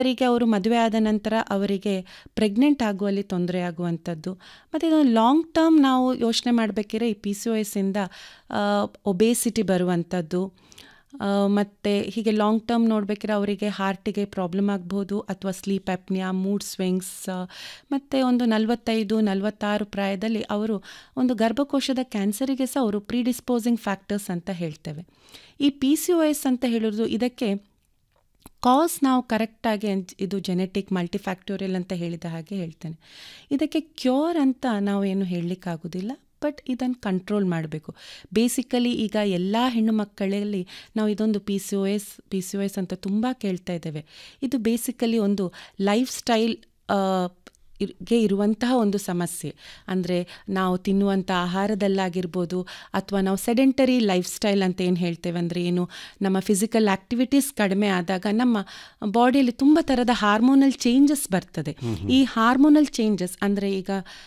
ಅವರಿಗೆ ಅವರು ಮದುವೆ ಆದ ನಂತರ ಅವರಿಗೆ ಪ್ರೆಗ್ನೆಂಟ್ ಆಗುವಲ್ಲಿ ತೊಂದರೆ ಆಗುವಂಥದ್ದು ಮತ್ತು ಇದೊಂದು ಲಾಂಗ್ ಟರ್ಮ್ ನಾವು ಯೋಚನೆ ಮಾಡಬೇಕಿದ್ರೆ ಈ ಪಿ ಸಿ ಒ ಎಸ್ಸಿಂದ ಒಬೇಸಿಟಿ ಬರುವಂಥದ್ದು ಮತ್ತು ಹೀಗೆ ಲಾಂಗ್ ಟರ್ಮ್ ನೋಡಬೇಕಿದ್ರೆ ಅವರಿಗೆ ಹಾರ್ಟಿಗೆ ಪ್ರಾಬ್ಲಮ್ ಆಗ್ಬೋದು ಅಥವಾ ಸ್ಲೀಪ್ ಆ್ಯಪ್ನಿಯಾ ಮೂಡ್ ಸ್ವಿಂಗ್ಸ್ ಮತ್ತು ಒಂದು ನಲವತ್ತೈದು ನಲವತ್ತಾರು ಪ್ರಾಯದಲ್ಲಿ ಅವರು ಒಂದು ಗರ್ಭಕೋಶದ ಕ್ಯಾನ್ಸರಿಗೆ ಸಹ ಅವರು ಪ್ರೀಡಿಸ್ಪೋಸಿಂಗ್ ಫ್ಯಾಕ್ಟರ್ಸ್ ಅಂತ ಹೇಳ್ತೇವೆ ಈ ಪಿ ಸಿ ಒ ಎಸ್ ಅಂತ ಹೇಳೋದು ಇದಕ್ಕೆ ಕಾಸ್ ನಾವು ಕರೆಕ್ಟಾಗಿ ಇದು ಜೆನೆಟಿಕ್ ಮಲ್ಟಿಫ್ಯಾಕ್ಟೋರಿಯಲ್ ಅಂತ ಹೇಳಿದ ಹಾಗೆ ಹೇಳ್ತೇನೆ ಇದಕ್ಕೆ ಕ್ಯೂರ್ ಅಂತ ನಾವು ಏನು ಹೇಳಲಿಕ್ಕಾಗೋದಿಲ್ಲ ಬಟ್ ಇದನ್ನು ಕಂಟ್ರೋಲ್ ಮಾಡಬೇಕು ಬೇಸಿಕಲಿ ಈಗ ಎಲ್ಲ ಹೆಣ್ಣು ಮಕ್ಕಳಲ್ಲಿ ನಾವು ಇದೊಂದು P C O S P C O S ಅಂತ ತುಂಬ ಕೇಳ್ತಾ ಇದ್ದೇವೆ ಇದು ಬೇಸಿಕಲಿ ಒಂದು ಲೈಫ್ ಸ್ಟೈಲ್ ಗೆ ಇರುವಂತಹ ಒಂದು ಸಮಸ್ಯೆ ಅಂದರೆ ನಾವು ತಿನ್ನುವಂಥ ಆಹಾರದಲ್ಲಾಗಿರ್ಬೋದು ಅಥವಾ ನಾವು ಸೆಡೆಂಟರಿ ಲೈಫ್ ಸ್ಟೈಲ್ ಅಂತ ಏನು ಹೇಳ್ತೇವೆ ಅಂದರೆ ಏನು ನಮ್ಮ ಫಿಸಿಕಲ್ ಆ್ಯಕ್ಟಿವಿಟೀಸ್ ಕಡಿಮೆ ಆದಾಗ ನಮ್ಮ ಬಾಡಿಯಲ್ಲಿ ತುಂಬ ಥರದ ಹಾರ್ಮೋನಲ್ ಚೇಂಜಸ್ ಬರ್ತದೆ ಈ ಹಾರ್ಮೋನಲ್ ಚೇಂಜಸ್ ಅಂದರೆ ಈಗ